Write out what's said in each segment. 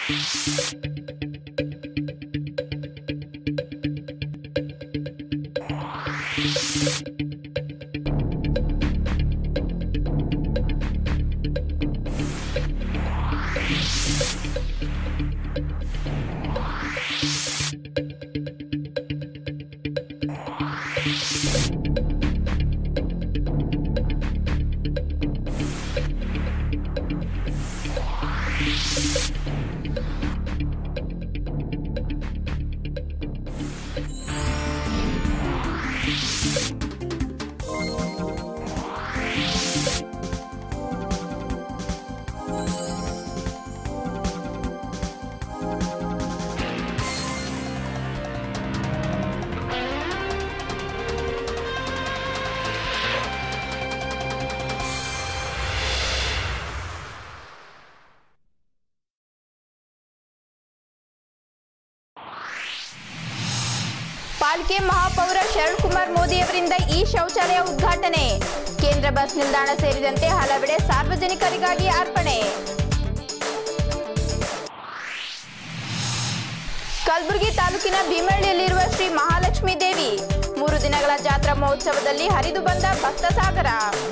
ಪಾಲಿಕೆ ಮಹಾಪೌರ ಶರಣ್ ಕುಮಾರ್ ಮೋದಿ ಅವರಿಂದ ಈ ಶೌಚಾಲಯ ಉದ್ಘಾಟನೆ ಕೇಂದ್ರ ಬಸ್ ನಿಲ್ದಾಣ ಸೇರಿದಂತೆ ಹಲವೆಡೆ ಸಾರ್ವಜನಿಕರಿಗಾಗಿ ಅರ್ಪಣೆ ಕಲಬುರಗಿ ತಾಲೂಕಿನ ಭೀಮಳ್ಳಿಯಲ್ಲಿರುವ ಶ್ರೀ ಮಹಾಲಕ್ಷ್ಮೀ ದೇವಿ ಮೂರು ದಿನಗಳ ಜಾತ್ರಾ ಮಹೋತ್ಸವದಲ್ಲಿ ಹರಿದು ಬಂದ ಭಕ್ತ ಸಾಗರ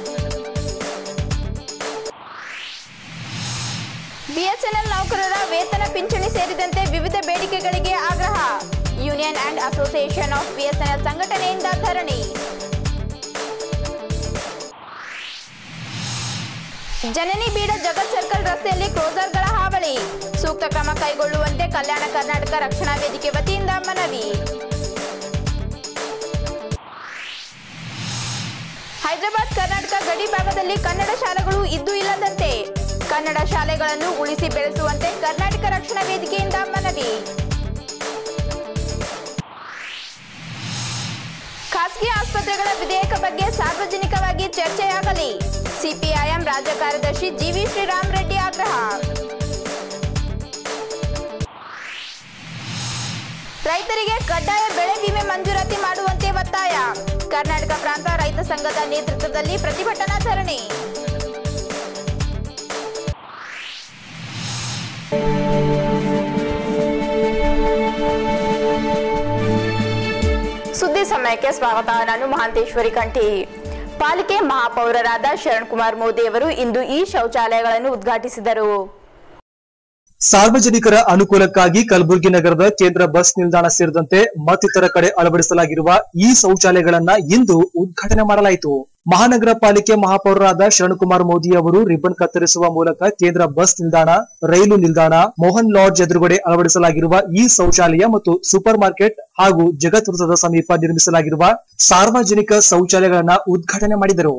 ಬಿಎಸ್ಎನ್ಎಲ್ ನೌಕರರ ವೇತನ ಪಿಂಚಣಿ ಸೇರಿದಂತೆ ವಿವಿಧ ಬೇಡಿಕೆಗಳಿಗೆ ಆಗ್ರಹ union and association of BSNL ಸಂಘಟನೆಯಿಂದ ಧರಣಿ ಜನನಿ ಬೀಡ ಜಗತ್ ಸರ್ಕಲ್ ರಸ್ತೆಯಲ್ಲಿ ಕ್ರೋಸರ್ಗಳ ಹಾವಳಿ ಸೂಕ್ತ ಕ್ರಮ ಕೈಗೊಳ್ಳುವಂತೆ ಕಲ್ಯಾಣ ಕರ್ನಾಟಕ ರಕ್ಷಣಾ ವೇದಿಕೆ ವತಿಯಿಂದ ಮನವಿ ಹೈದರಾಬಾದ್ ಕರ್ನಾಟಕ ಗಡಿ ಭಾಗದಲ್ಲಿ ಕನ್ನಡ ಶಾಲೆಗಳು ಇದ್ದು ಇಲ್ಲದಂತೆ ಕನ್ನಡ ಶಾಲೆಗಳನ್ನು ಉಳಿಸಿ ಬೆಳೆಸುವಂತೆ ಕರ್ನಾಟಕ ರಕ್ಷಣಾ ವೇದಿಕೆಯಿಂದ ಮನವಿ ಖಾಸಗಿ ಆಸ್ಪತ್ರೆಗಳ ವಿಧೇಯಕ ಬಗ್ಗೆ ಸಾರ್ವಜನಿಕವಾಗಿ ಚರ್ಚೆಯಾಗಲಿ ಸಿಪಿಐಎಂ ರಾಜ್ಯ ಕಾರ್ಯದರ್ಶಿ ಜಿವಿ ಶ್ರೀರಾಮ್ ರೆಡ್ಡಿ ಆಗ್ರಹ ರೈತರಿಗೆ ಕಡ್ಡಾಯ ಬೆಳೆ ವಿಮೆ ಮಂಜೂರಾತಿ ಮಾಡುವಂತೆ ಒತ್ತಾಯ ಕರ್ನಾಟಕ ಪ್ರಾಂತ ರೈತ ಸಂಘದ ನೇತೃತ್ವದಲ್ಲಿ ಪ್ರತಿಭಟನಾ ಧರಣಿ ಸುದ್ದಿ ಸಮಯಕ್ಕೆ ಸ್ವಾಗತ ನಾನು ಮಹಾಂತೇಶ್ವರಿ ಕಂಠಿ ಪಾಲಿಕೆ ಮಹಾಪೌರರಾದ ಶರಣ್ ಕುಮಾರ್ ಮೋದಿ ಅವರು ಇಂದು ಈ ಶೌಚಾಲಯಗಳನ್ನು ಉದ್ಘಾಟಿಸಿದರು ಸಾರ್ವಜನಿಕರ ಅನುಕೂಲಕ್ಕಾಗಿ ಕಲಬುರಗಿ ನಗರದ ಕೇಂದ್ರ ಬಸ್ ನಿಲ್ದಾಣ ಸೇರಿದಂತೆ ಮತ್ತಿತರ ಕಡೆ ಅಳವಡಿಸಲಾಗಿರುವ ಈ ಶೌಚಾಲಯಗಳನ್ನ ಇಂದು ಉದ್ಘಾಟನೆ ಮಾಡಲಾಯಿತು ಮಹಾನಗರ ಪಾಲಿಕೆ ಮಹಾಪೌರರಾದ ಶರಣಕುಮಾರ್ ಮೋದಿ ಅವರು ರಿಬ್ಬನ್ ಕತ್ತರಿಸುವ ಮೂಲಕ ಕೇಂದ್ರ ಬಸ್ ನಿಲ್ದಾಣ ರೈಲು ನಿಲ್ದಾಣ ಮೋಹನ್ ಲಾಡ್ಜ್ ಎದುರುಗಡೆ ಅಳವಡಿಸಲಾಗಿರುವ ಈ ಶೌಚಾಲಯ ಮತ್ತು ಸೂಪರ್ ಮಾರ್ಕೆಟ್ ಹಾಗೂ ಜಗತ್ ವೃತ್ತದ ಸಮೀಪ ನಿರ್ಮಿಸಲಾಗಿರುವ ಸಾರ್ವಜನಿಕ ಶೌಚಾಲಯಗಳನ್ನ ಉದ್ಘಾಟನೆ ಮಾಡಿದರು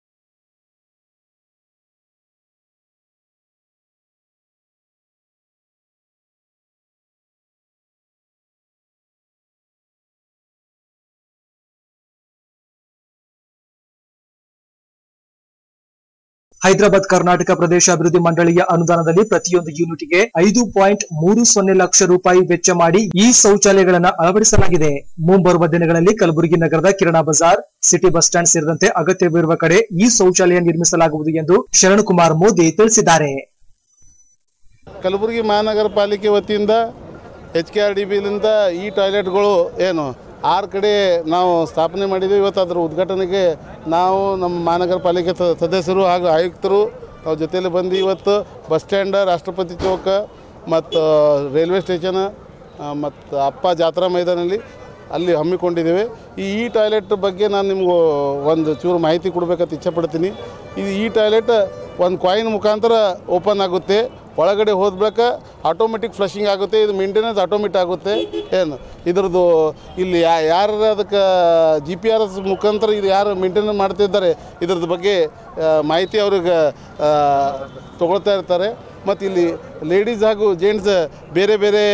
ಹೈದರಾಬಾದ್ ಕರ್ನಾಟಕ ಪ್ರದೇಶ ಅಭಿವೃದ್ಧಿ ಮಂಡಳಿಯ ಅನುದಾನದಲ್ಲಿ ಪ್ರತಿಯೊಂದು ಯೂನಿಟ್ಗೆ ಐದು ಪಾಯಿಂಟ್ ಮೂರು ಸೊನ್ನೆ ಲಕ್ಷ ರೂಪಾಯಿ ವೆಚ್ಚ ಮಾಡಿ ಈ ಶೌಚಾಲಯಗಳನ್ನು ಅಳವಡಿಸಲಾಗಿದೆ ಮುಂಬರುವ ದಿನಗಳಲ್ಲಿ ಕಲಬುರಗಿ ನಗರದ ಕಿರಣಾ ಬಜಾರ್ ಸಿಟಿ ಬಸ್ ಸ್ಟ್ಯಾಂಡ್ ಸೇರಿದಂತೆ ಅಗತ್ಯವಿರುವ ಕಡೆ ಈ ಶೌಚಾಲಯ ನಿರ್ಮಿಸಲಾಗುವುದು ಎಂದು ಶರಣಕುಮಾರ್ ಮೋದಿ ತಿಳಿಸಿದ್ದಾರೆ ಕಲಬುರಗಿ ಮಹಾನಗರ ಪಾಲಿಕೆ ವತಿಯಿಂದ ಎಚ್ ಕೆ ಆರ್ ಡಿ ಬಿಲಿಂದ ಈ ಟಾಯ್ಲೆಟ್ಗಳು ಏನು ಆರು ಕಡೆ ನಾವು ಸ್ಥಾಪನೆ ಮಾಡಿದ್ದೀವಿ ಇವತ್ತು ಅದರ ಉದ್ಘಾಟನೆಗೆ ನಾವು ನಮ್ಮ ಮಹಾನಗರ ಪಾಲಿಕೆ ಸ- ಸದಸ್ಯರು ಹಾಗೂ ಆಯುಕ್ತರು ಅವ್ರ ಜೊತೆಯಲ್ಲಿ ಬಂದು ಇವತ್ತು ಬಸ್ ಸ್ಟ್ಯಾಂಡ್ ರಾಷ್ಟ್ರಪತಿ ಚೌಕ ಮತ್ತು ರೈಲ್ವೆ ಸ್ಟೇಷನ್ ಮತ್ತು ಅಪ್ಪ ಜಾತ್ರಾ ಮೈದಾನಲ್ಲಿ ಅಲ್ಲಿ ಹಮ್ಮಿಕೊಂಡಿದ್ದೇವೆ ಈ ಈ ಟಾಯ್ಲೆಟ್ ಬಗ್ಗೆ ನಾನು ನಿಮ್ಗೆ ಒಂದು ಚೂರು ಮಾಹಿತಿ ಕೊಡಬೇಕಂತ ಇಚ್ಛೆಪಡ್ತೀನಿ ಇದು ಈ ಟಾಯ್ಲೆಟ್ ಒಂದು ಕಾಯಿನ್ ಮುಖಾಂತರ ಓಪನ್ ಆಗುತ್ತೆ ಒಳಗಡೆ ಹೋದ ಬಳಿಕ ಆಟೋಮೆಟಿಕ್ ಫ್ಲಶಿಂಗ್ ಆಗುತ್ತೆ ಇದು ಮೇಂಟೆನೆನ್ಸ್ ಆಟೋಮೆಟಿಕ್ ಆಗುತ್ತೆ ಏನು ಇದ್ರದ್ದು ಇಲ್ಲಿ ಯಾ ಯಾರು ಅದಕ್ಕೆ ಜಿ ಪಿ ಆರ್ ಎಸ್ ಮುಖಾಂತರ ಇದು ಯಾರು ಮೇಂಟೆನೆನ್ಸ್ ಮಾಡ್ತಿದ್ದಾರೆ ಇದ್ರದ್ದು ಬಗ್ಗೆ ಆ, ಮಾಹಿತಿ ಅವ್ರಿಗೆ ಆ, ತಗೊಳ್ತಾ ಇರ್ತಾರೆ ಮತ್ತು ಇಲ್ಲಿ ಲೇಡೀಸ್ ಹಾಗೂ ಜೆಂಟ್ಸ್ ಬೇರೆ ಬೇರೆ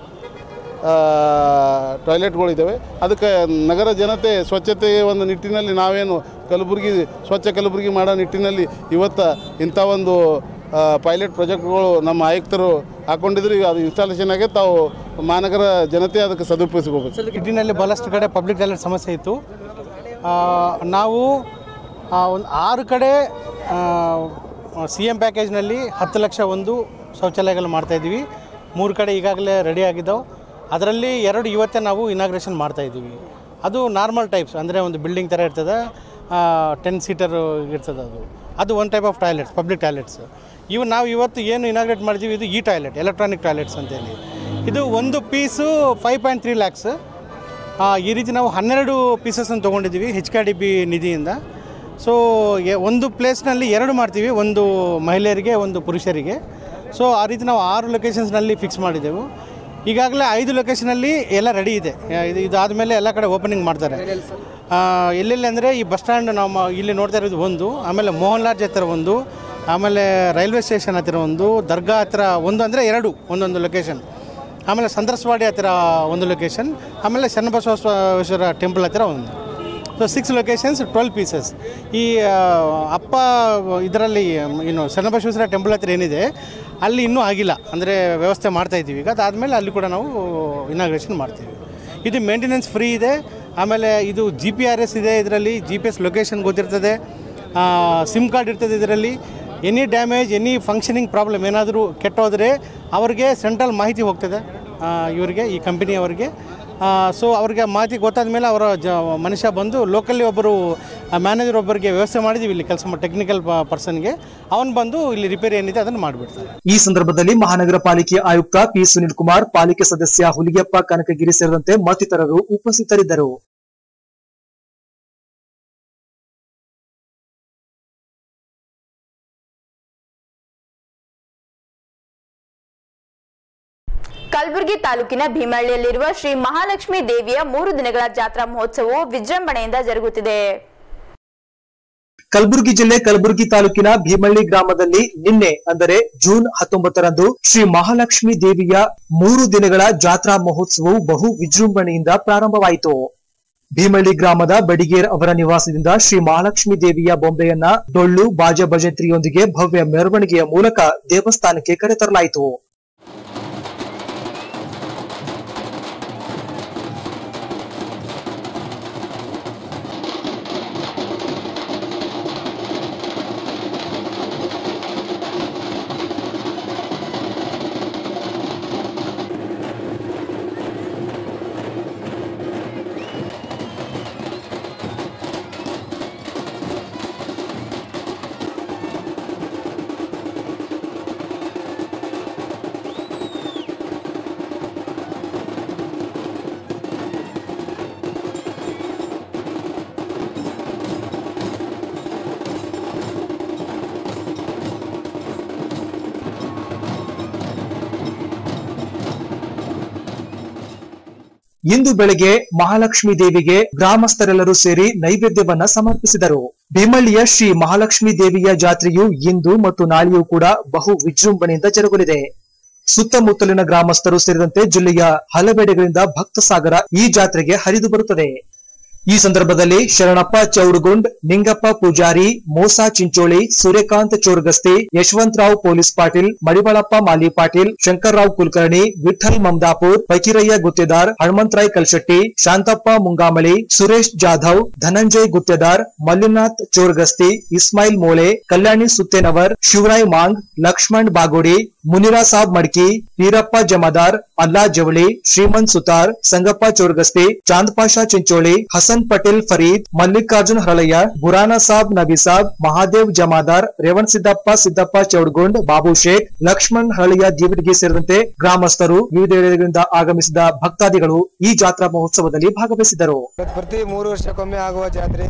ಟಾಯ್ಲೆಟ್ಗಳಿದ್ದಾವೆ ಅದಕ್ಕೆ ನಗರ ಜನತೆ ಸ್ವಚ್ಛತೆ ಒಂದು ನಿಟ್ಟಿನಲ್ಲಿ ನಾವೇನು ಕಲಬುರಗಿ ಸ್ವಚ್ಛ ಕಲಬುರಗಿ ಮಾಡೋ ನಿಟ್ಟಿನಲ್ಲಿ ಇವತ್ತು ಇಂಥ ಒಂದು ಪೈಲಟ್ ಪ್ರಾಜೆಕ್ಟ್ಗಳು ನಮ್ಮ ಆಯುಕ್ತರು ಹಾಕ್ಕೊಂಡಿದ್ರು ಈಗ ಅದು ಇನ್ಸ್ಟಾಲೇಷನ್ ಆಗಿ ತಾವು ಮಹಾನಗರ ಜನತೆ ಅದಕ್ಕೆ ಸದುಪಯೋಗಿಸ್ಕೋಬೇಕು ಕಿಡ್ನಿನಲ್ಲಿ ಬಹಳಷ್ಟು ಕಡೆ ಪಬ್ಲಿಕ್ ಟಾಯ್ಲೆಟ್ ಸಮಸ್ಯೆ ಇತ್ತು ಆ, ನಾವು ಒಂದು ಆರು ಕಡೆ ಸಿ ಎಮ್ ಪ್ಯಾಕೇಜ್ನಲ್ಲಿ ಹತ್ತು ಲಕ್ಷ ಒಂದು ಶೌಚಾಲಯಗಳು ಮಾಡ್ತಾಯಿದ್ವಿ ಮೂರು ಕಡೆ ಈಗಾಗಲೇ ರೆಡಿ ಆಗಿದ್ದಾವೆ ಅದರಲ್ಲಿ ಎರಡು ಇವತ್ತೇ ನಾವು ಇನಾಗ್ರೇಷನ್ ಮಾಡ್ತಾ ಇದ್ದೀವಿ ಅದು ನಾರ್ಮಲ್ ಟೈಪ್ಸ್ ಅಂದರೆ ಒಂದು ಬಿಲ್ಡಿಂಗ್ ಥರ ಇರ್ತದೆ ಟೆನ್ ಸೀಟರ್ ಇರ್ತದೆ ಅದು ಅದು one type of toilets public toilets ಇವು ನಾವು ಇವತ್ತು ಏನು ಇನಾಗ್ರೇಟ್ ಮಾಡಿದ್ದೀವಿ ಇದು ಈ ಟಾಯ್ಲೆಟ್ ಎಲೆಕ್ಟ್ರಾನಿಕ್ ಟಾಯ್ಲೆಟ್ಸ್ ಅಂತೇಳಿ ಇದು ಒಂದು piece five point three lakhs ಈ ರೀತಿ ನಾವು ಹನ್ನೆರಡು ಪೀಸಸ್ಸನ್ನು ತೊಗೊಂಡಿದ್ದೀವಿ ಹೆಚ್ ಕೆ ಡಿ ಬಿ ನಿಧಿಯಿಂದ ಸೊ ಒಂದು ಪ್ಲೇಸ್ನಲ್ಲಿ ಎರಡು ಮಾಡ್ತೀವಿ ಒಂದು ಮಹಿಳೆಯರಿಗೆ ಒಂದು ಪುರುಷರಿಗೆ ಸೊ ಆ ರೀತಿ ನಾವು ಆರು ಲೊಕೇಶನ್ಸ್ನಲ್ಲಿ ಫಿಕ್ಸ್ ಮಾಡಿದ್ದೆವು ಈಗಾಗಲೇ ಐದು ಲೊಕೇಶನಲ್ಲಿ ಎಲ್ಲ ರೆಡಿ ಇದೆ ಆ, ಇದು ಇದಾದಮೇಲೆ ಎಲ್ಲ ಕಡೆ ಓಪನಿಂಗ್ ಮಾಡ್ತಾರೆ ಆ, ಎಲ್ಲೆಲ್ಲಿ ಅಂದರೆ ಈ ಬಸ್ ಸ್ಟ್ಯಾಂಡ್ ನಾವು ಇಲ್ಲಿ ನೋಡ್ತಾ ಇರೋದು ಒಂದು ಆಮೇಲೆ ಮೋಹನ್ ಲಾಡ್ಜ್ ಹತ್ತಿರ ಒಂದು ಆಮೇಲೆ ರೈಲ್ವೆ ಸ್ಟೇಷನ್ ಹತ್ತಿರ ಒಂದು ದರ್ಗಾ ಹತ್ತಿರ ಒಂದು ಅಂದರೆ ಎರಡು ಒಂದೊಂದು ಲೊಕೇಶನ್ ಆಮೇಲೆ ಸಂದರ್ಸವಾಡಿ ಹತ್ತಿರ ಒಂದು ಲೊಕೇಶನ್ ಆಮೇಲೆ ಚನ್ನಬಸವೇಶ್ವರ ಟೆಂಪಲ್ ಹತ್ತಿರ ಒಂದು so six locations twelve pieces ಈ ಆ, ಅಪ್ಪ ಇದರಲ್ಲಿ ಏನು ಚನ್ನಬಸವೇಶ್ವರ ಟೆಂಪಲ್ ಹತ್ತಿರ ಏನಿದೆ ಅಲ್ಲಿ ಇನ್ನೂ ಆಗಿಲ್ಲ ಅಂದರೆ ವ್ಯವಸ್ಥೆ ಮಾಡ್ತಾ ಇದ್ದೀವಿ ಈಗ ಅದಾದಮೇಲೆ ಅಲ್ಲಿ ಕೂಡ ನಾವು ಇನಾಗ್ರೇಷನ್ ಮಾಡ್ತೀವಿ ಇದು ಮೇಂಟೆನೆನ್ಸ್ ಫ್ರೀ ಇದೆ ಆಮೇಲೆ ಇದು ಜಿ ಪಿ ಆರ್ ಎಸ್ ಇದೆ ಇದರಲ್ಲಿ ಜಿ ಪಿ ಎಸ್ ಲೊಕೇಶನ್ ಗೊತ್ತಿರ್ತದೆ ಸಿಮ್ ಕಾರ್ಡ್ ಇರ್ತದೆ ಇದರಲ್ಲಿ any damage any functioning problem ಏನಾದರೂ ಕೆಟ್ಟೋದ್ರೆ ಅವ್ರಿಗೆ ಸೆಂಟ್ರಲ್ ಮಾಹಿತಿ ಹೋಗ್ತದೆ ಆ, ಇವರಿಗೆ ಈ ಕಂಪನಿಯವರಿಗೆ ಸೊ ಅವ್ರಿಗೆ ಮಾಹಿತಿ ಗೊತ್ತಾದ ಮೇಲೆ ಅವರ ಜ ಮನುಷ್ಯ ಬಂದು ಲೋಕಲ್ಲಿ ಒಬ್ಬರು ಮ್ಯಾನೇಜರ್ ಒಬ್ಬರಿಗೆ ವ್ಯವಸ್ಥೆ ಮಾಡಿದ್ದೀವಿ ಇಲ್ಲಿ ಕೆಲಸ ಟೆಕ್ನಿಕಲ್ ಪರ್ಸನ್ಗೆ ಅವನು ಬಂದು ಇಲ್ಲಿ ರಿಪೇರಿ ಏನಿದೆ ಅದನ್ನು ಮಾಡಿಬಿಡ್ತಾರೆ ಈ ಸಂದರ್ಭದಲ್ಲಿ ಮಹಾನಗರ ಪಾಲಿಕೆ ಆಯುಕ್ತ ಪಿ ಸುನಿಲ್ ಕುಮಾರ್ ಪಾಲಿಕೆ ಸದಸ್ಯ ಹುಲಿಗೆಪ್ಪ ಕನಕಗಿರಿ ಸೇರಿದಂತೆ ಮತ್ತಿತರರು ಉಪಸ್ಥಿತರಿದ್ದರು ಕಲಬುರಗಿ ತಾಲೂಕಿನ ಭೀಮಹಳ್ಳಿಯಲ್ಲಿರುವ ಶ್ರೀ ಮಹಾಲಕ್ಷ್ಮಿ ದೇವಿಯ ಮೂರು ದಿನಗಳ ಜಾತ್ರಾ ಮಹೋತ್ಸವವು ವಿಜೃಂಭಣೆಯಿಂದ ಜರುಗುತ್ತಿದೆ ಕಲಬುರಗಿ ಜಿಲ್ಲೆ ಕಲಬುರಗಿ ತಾಲೂಕಿನ ಭೀಮಳ್ಳಿ ಗ್ರಾಮದಲ್ಲಿ ನಿನ್ನೆ ಅಂದರೆ ಜೂನ್ ಹತ್ತೊಂಬತ್ತರಂದು ಶ್ರೀ ಮಹಾಲಕ್ಷ್ಮಿ ದೇವಿಯ ಮೂರು ದಿನಗಳ ಜಾತ್ರಾ ಮಹೋತ್ಸವವು ಬಹು ವಿಜೃಂಭಣೆಯಿಂದ ಪ್ರಾರಂಭವಾಯಿತು ಭೀಮಳ್ಳಿ ಗ್ರಾಮದ ಬಡಿಗೇರ್ ಅವರ ನಿವಾಸದಿಂದ ಶ್ರೀ ಮಹಾಲಕ್ಷ್ಮಿ ದೇವಿಯ ಬೊಂಬೆಯನ್ನ ಡೊಳ್ಳು ಬಾಜ ಭಜಂತ್ರಿಯೊಂದಿಗೆ ಭವ್ಯ ಮೆರವಣಿಗೆಯ ಮೂಲಕ ದೇವಸ್ಥಾನಕ್ಕೆ ಕರೆತರಲಾಯಿತು ಇಂದು ಬೆಳಗ್ಗೆ ಮಹಾಲಕ್ಷ್ಮಿ ದೇವಿಗೆ ಗ್ರಾಮಸ್ಥರೆಲ್ಲರೂ ಸೇರಿ ನೈವೇದ್ಯವನ್ನ ಸಮರ್ಪಿಸಿದರು ಭೀಮಳ್ಳಿಯ ಶ್ರೀ ಮಹಾಲಕ್ಷ್ಮಿ ದೇವಿಯ ಜಾತ್ರೆಯು ಇಂದು ಮತ್ತು ನಾಳೆಯೂ ಕೂಡ ಬಹು ವಿಜೃಂಭಣೆಯಿಂದ ಜರುಗಲಿದೆ ಸುತ್ತಮುತ್ತಲಿನ ಗ್ರಾಮಸ್ಥರು ಸೇರಿದಂತೆ ಜಿಲ್ಲೆಯ ಹಲವೆಡೆಗಳಿಂದ ಭಕ್ತ ಸಾಗರ ಈ ಜಾತ್ರೆಗೆ ಹರಿದು ಬರುತ್ತದೆ ಈ ಸಂದರ್ಭದಲ್ಲಿ ಶರಣಪ್ಪ ಚೌಡುಗುಂಡ್ ನಿಂಗಪ್ಪ ಪೂಜಾರಿ ಮೋಸಾ ಚಿಂಚೋಳಿ ಸೂರ್ಯಕಾಂತ್ ಚೋರ್ಗಸ್ತಿ ಯಶವಂತರಾವ್ ಪೊಲೀಸ್ ಪಾಟೀಲ್ ಮಡಿವಾಳಪ್ಪ ಮಾಲಿ ಪಾಟೀಲ್ ಶಂಕರ್ರಾವ್ ಕುಲಕರ್ಣಿ ವಿಠಲ್ ಮಮದಾಪುರ್ ಫಕೀರಯ್ಯ ಗುತ್ತೇದಾರ್ ಹನುಮಂತರಾಯ್ ಕಲ್ಶೆಟ್ಟಿ ಶಾಂತಪ್ಪ ಮುಂಗಾಮಳಿ ಸುರೇಶ್ ಜಾಧವ್ ಧನಂಜಯ್ ಗುತ್ತೇದಾರ್ ಮಲ್ಲಿನಾಥ್ ಚೋರ್ಗಸ್ತಿ ಇಸ್ಮಾಯಿಲ್ ಮೋಳೆ ಕಲ್ಯಾಣಿ ಸುತ್ತೇನವರ್ ಶಿವರಾಯ್ ಮಾಂಗ್ ಲಕ್ಷ್ಮಣ್ ಬಾಗೋಡಿ ಮುನಿರಾ ಸಾಬ್ ಮಡ್ಕಿ ವೀರಪ್ಪ ಜಮಾದಾರ್ ಅಲ್ಲಾ ಜವಳಿ ಶ್ರೀಮಂತ್ ಸುತಾರ್ ಸಂಗಪ್ಪ ಚೋರ್ಗಸ್ತಿ ಚಾಂದ್ ಪಾಷಾ ಚಿಂಚೋಳಿ ಹಸನ್ ಪಟೇಲ್ ಫರೀದ್ ಮಲ್ಲಿಕಾರ್ಜುನ್ ಹರಳಯ್ಯ ಬುರಾನಾ ಸಾಬ್ ನಬಿ ಸಾಬ್ ಮಹಾದೇವ್ ಜಮಾದಾರ್ ರೇವಣ್ ಸಿದ್ದಪ್ಪ ಸಿದ್ದಪ್ಪ ಚೌಡ್ಗೊಂಡ್ ಬಾಬು ಶೇಖ್ ಲಕ್ಷ್ಮಣ್ ಹರಳಯ್ಯ ದೀವಟಿಗೆ ಸೇರಿದಂತೆ ಗ್ರಾಮಸ್ಥರು ವಿವಿಧೆಡೆಗಳಿಂದ ಆಗಮಿಸಿದ ಭಕ್ತಾದಿಗಳು ಈ ಜಾತ್ರಾ ಮಹೋತ್ಸವದಲ್ಲಿ ಭಾಗವಹಿಸಿದರು ಪ್ರತಿ- ಪ್ರತಿ ಮೂರು ವರ್ಷಕ್ಕೊಮ್ಮೆ ಆಗುವ ಜಾತ್ರೆ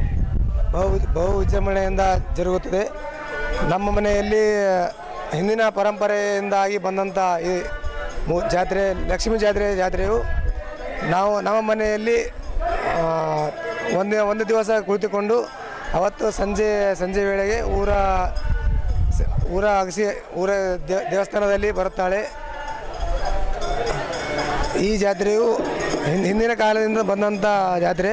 ಬಹು ಬಹು ವಿಜೃಂಭಣೆಯಿಂದ ಜರುಗುತ್ತದೆ ನಮ್ಮ ಮನೆಯಲ್ಲಿ ಹಿಂದಿನ ಪರಂಪರೆಯಿಂದಾಗಿ ಬಂದಂಥ ಈ ಮು- ಜಾತ್ರೆ ಲಕ್ಷ್ಮೀ ಜಾತ್ರೆ ಜಾತ್ರೆಯು ನಾವು ನಮ್ಮ ಮನೆಯಲ್ಲಿ ಆ, ಒಂದು ಒಂದು ದಿವಸ ಕುಳಿತುಕೊಂಡು ಅವತ್ತು ಸಂಜೆ ಸಂಜೆ ವೇಳೆಗೆ ಊರ ಸ- ಊರ ಅಗಸಿ ಊರ ದೇ- ದೇವಸ್ಥಾನದಲ್ಲಿ ಬರುತ್ತಾಳೆ ಈ ಜಾತ್ರೆಯು ಹಿಂ- ಹಿಂದಿನ ಕಾಲದಿಂದ ಬಂದಂಥ ಜಾತ್ರೆ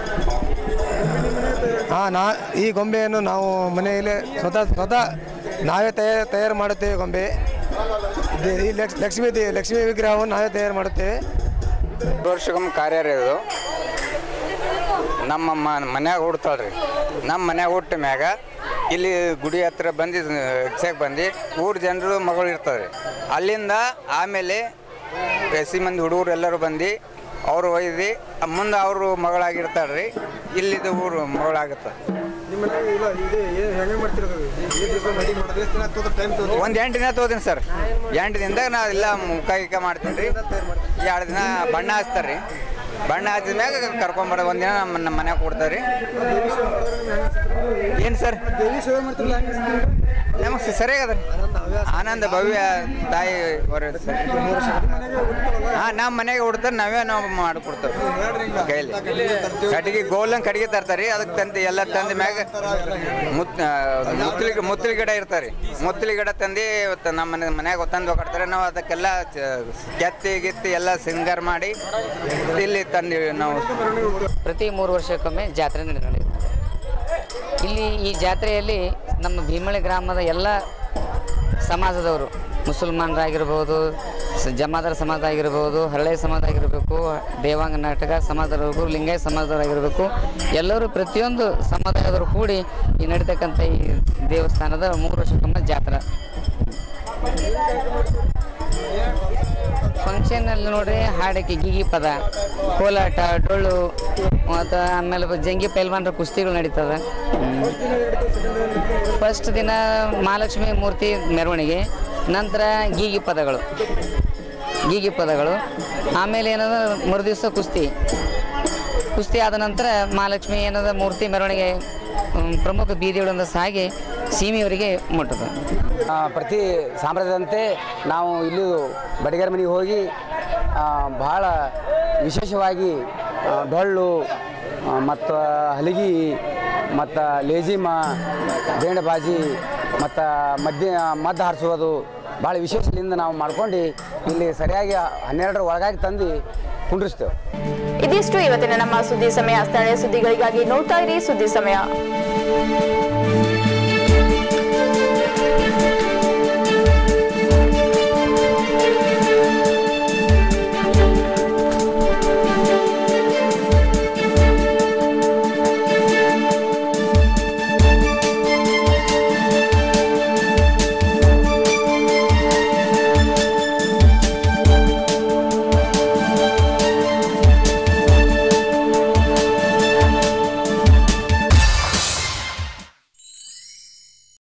ಹಾಂ ನಾ ಈ ಗೊಂಬೆಯನ್ನು ನಾವು ಮನೆಯಲ್ಲೇ ಸ್ವತಃ ಸ್ವತಃ ನಾವೇ ತಯಾರು ತಯಾರು ಮಾಡುತ್ತೇವೆ ಗೊಂಬೆ ಇದು- ಈ ಲಕ್ಷ್- ಲಕ್ಷ್ಮೀ ದೇ- ಲಕ್ಷ್ಮೀ ವಿಗ್ರಹವನ್ನು ನಾವೇ ತಯಾರು ಮಾಡುತ್ತೇವೆ ವರ್ಷಕ್ಕೊಮ್ಮೆ ಕಾರ್ಯ ಇದು ನಮ್ಮ ಮ ಮನ್ಯಾಗ ಹುಡ್ತಾಳ್ರಿ ನಮ್ಮ ಮನ್ಯಾಗ ಹುಟ್ಟ ಮ್ಯಾಗ ಇಲ್ಲಿ ಗುಡಿ ಹತ್ರ ಬಂದು ಹೆಚ್ಚಾಗಿ ಬಂದು ಊರು ಜನರು ಮಗಳು ಇರ್ತಾರೆ ಅಲ್ಲಿಂದ ಆಮೇಲೆ ಎಸಿ ಮಂದಿ ಹುಡುಗರು ಎಲ್ಲರೂ ಬಂದು ಅವರು ಒಯ್ದು ಮುಂದೆ ಅವರು ಮಗಳಾಗಿರ್ತಾರೆ ರೀ ಇಲ್ಲಿದ್ದು ಊರು ಮಗಳಾಗುತ್ತೆ ಒಂದು ಎಂಟು ದಿನ ತಗೋತೀನಿ ಸರ್ ಎಂಟು ದಿನದಾಗ ನಾ ಎಲ್ಲ ಮುಖ ಗಿಕ್ಕ ಮಾಡ್ತೀನಿ ರೀ ಎರಡು ದಿನ ಬಣ್ಣ ಹಚ್ತಾರೆ ರೀ ಬಣ್ಣ ಹಚ್ಚಿದ ಮ್ಯಾಗ ಕರ್ಕೊಂಬರ ಒಂದಿನ ನಮ್ಮ ನಮ್ಮ ಮನ್ಯಾಗ ಕೊಡ್ತಾರೆ ರೀ ಏನು ಸರ್ ನಮಗೆ ಸರಿಯಾಗದ ಆನಂದ ಭವ್ಯ ತಾಯಿ ಹೊರ ಹಾಂ ನಮ್ಮ ಮನೆಗೆ ಹುಡ್ತಾರೆ ನಾವೇ ನಾವು ಮಾಡಿಕೊಡ್ತೇವೆ ಕೈಲಿ ಕಟ್ಟಿಗೆ ಗೋಲನ್ ಕಟ್ಟಿಗೆ ತರ್ತಾರೆ ಅದಕ್ಕೆ ತಂದು ಎಲ್ಲ ತಂದ ಮ್ಯಾಗ ಮುತ್ ಮುತ್ತಲಿ ಮುತ್ತಲಿ ಗಿಡ ಇರ್ತಾರೆ ಮುತ್ತಲಿ ಗಿಡ ತಂದು ಇವತ್ತು ನಮ್ಮ ಮನೆ ಮನ್ಯಾಗ ತಂದು ಹೋಗ್ತಾರೆ ನಾವು ಅದಕ್ಕೆಲ್ಲ ಚ- ಕೆತ್ತಿ ಗಿತ್ತಿ ಎಲ್ಲ ಸಿಂಗಾರ ಮಾಡಿ ಇಲ್ಲಿ ತಂದು ನಾವು ಪ್ರತಿ ಮೂರು ವರ್ಷಕ್ಕೊಮ್ಮೆ ಜಾತ್ರೆ ನಡೆಯುತ್ತೆ ಇಲ್ಲಿ ಈ ಜಾತ್ರೆಯಲ್ಲಿ ನಮ್ಮ ಭೀಮಳಿ ಗ್ರಾಮದ ಎಲ್ಲ ಸಮಾಜದವರು ಮುಸಲ್ಮಾನರಾಗಿರ್ಬೋದು ಸ- ಜಮಾದಾರ ಸಮಾಜ ಆಗಿರ್ಬೋದು ಹರಳೆ ಸಮಾಜ ಆಗಿರಬೇಕು ದೇವಾಂಗ ನಾಟಕ ಸಮಾಜದವರು ಲಿಂಗಾಯತ ಸಮಾಜದವರಾಗಿರಬೇಕು ಎಲ್ಲರೂ ಪ್ರತಿಯೊಂದು ಸಮುದಾಯದವರು ಕೂಡಿ ಈ ನಡೀತಕ್ಕಂಥ ಈ ದೇವಸ್ಥಾನದ ಮೂರು ವರ್ಷಕ್ಕೊಮ್ಮೆ ಜಾತ್ರೆ ಫಂಕ್ಷನಲ್ಲಿ ನೋಡ್ರಿ ಹಾಡಕ್ಕೆ ಗೀಗಿ ಪದ ಕೋಲಾಟ ಡೊಳ್ಳು ಮತ್ತು ಆಮೇಲೆ ಜಂಗಿ ಪೈಲ್ವಾನ್ರ ಕುಸ್ತಿಗಳು ನಡೀತದೆ ಫಸ್ಟ್ ದಿನ ಮಹಾಲಕ್ಷ್ಮಿ ಮೂರ್ತಿ ಮೆರವಣಿಗೆ ನಂತರ ಗೀಗಿ ಪದಗಳು ಗೀಗಿ ಪದಗಳು ಆಮೇಲೆ ಏನದ ಮರುದಿವಸ ಕುಸ್ತಿ ಕುಸ್ತಿ ಆದ ನಂತರ ಮಹಾಲಕ್ಷ್ಮಿ ಏನದ ಮೂರ್ತಿ ಮೆರವಣಿಗೆ ಹ್ಮ್, ಪ್ರಮುಖ ಬೀದಿಗಳಿಂದ ಸಾಗಿ ಸೀಮೆಯವರಿಗೆ ಮುಟ್ಟುತ್ತೆ ಆ, ಪ್ರತಿ ಸಾಂಪ್ರದಾಯದಂತೆ ನಾವು ಇಲ್ಲಿ ಬಡಿಗರ ಮನೆಗೆ ಹೋಗಿ ಆ, ಬಹಳ ವಿಶೇಷವಾಗಿ ಆ, ಡೊಳ್ಳು ಮತ್ತು ಹಲಗಿ ಮತ್ತು ಲೇಜಿಮ ಬೇಂಡಬಾಜಿ ಮತ್ತು ಮಧ್ಯ ಮದ್ದು ಹಾರಿಸೋದು ಭಾಳ ವಿಶೇಷದಿಂದ ನಾವು ಮಾಡ್ಕೊಂಡು ಇಲ್ಲಿ ಸರಿಯಾಗಿ ಹನ್ನೆರಡರ ಒಳಗಾಗಿ ತಂದು ಕುಂಡ್ರಿಸ್ತೇವೆ ಇದಿಷ್ಟು ಇವತ್ತಿನ ನಮ್ಮ ಸುದ್ದಿ ಸಮಯ ಸ್ಥಳೀಯ ಸುದ್ದಿಗಳಿಗಾಗಿ ನೋಡ್ತಾ ಇರಿ ಸುದ್ದಿ ಸಮಯ